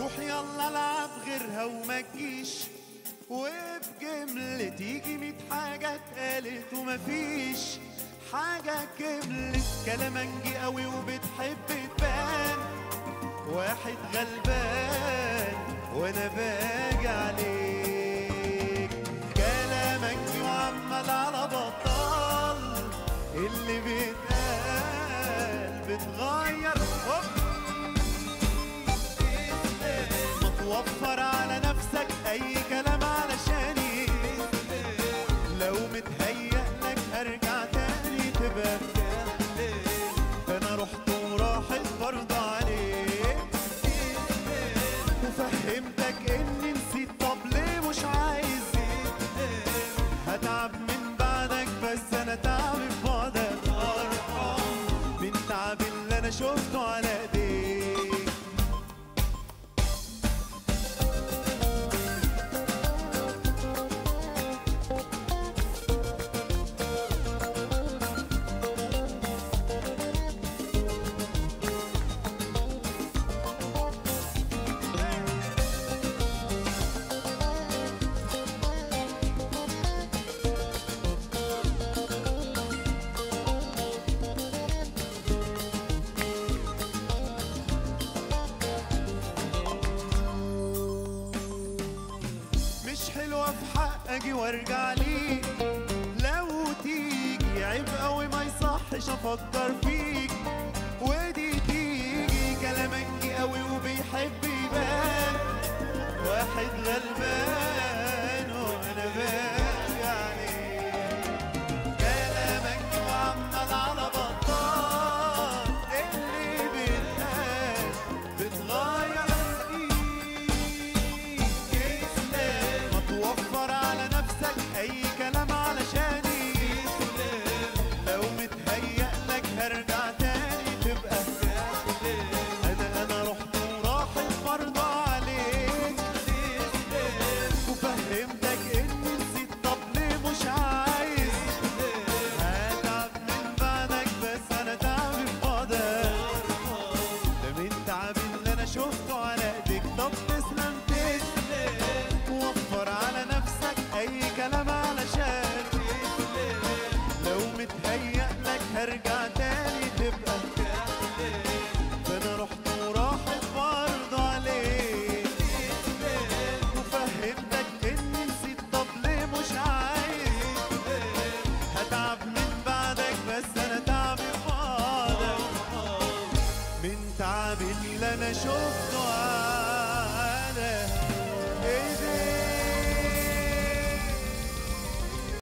روح يلا العب غيرها وما تجيش وبجملة تيجي ميت حاجة اتقالت ومفيش حاجة كملت كلامنجي قوي وبتحب تبان واحد غلبان وانا باجي عليك كلامنجي وعمال على بطال اللي بيتقال بتغير هوب ما توفر على نفسك اي كلام علشاني لو متهيأ لك هرجع تاني تبقى انا رحت وراحت برضه عليك وفهمتك اني نسيت طب ليه مش عايز هتعب من بعدك بس انا تعبي في بعدك ارحم من تعب اللي انا شفته على ايديك مش حلوة في حق اجي وارجع ليك لو تيجي عيب قوي ما يصحش افكر فيك ودي تيجي كلامنجي قوي وبيحب يبان واحد غلبان وانا باجي عليك كلامنجي وعمال على بطال اللي بيتقال بتغير فيك ما توفر على نفسك اي كلام علشاني لو متهيأ لك هرجع تاني تبقى انا انا رحت وراحت برضه عليك وفهمتك اني نسيت طب ليه مش عايز هتعب من بعدك بس انا تعبي في بعدك ده من تعبي اللي انا شفته على ايديك طب تسلم تسلم وفر على نفسك اي كلام علشان لو متهيأ لك هرجع تاني تبقى فانا رحت وراحت برضه عليك وفهمتك اني نسيت طب ليه مش عايز هتعب من بعدك بس انا تعبي في بعدك من تعب اللي انا شفته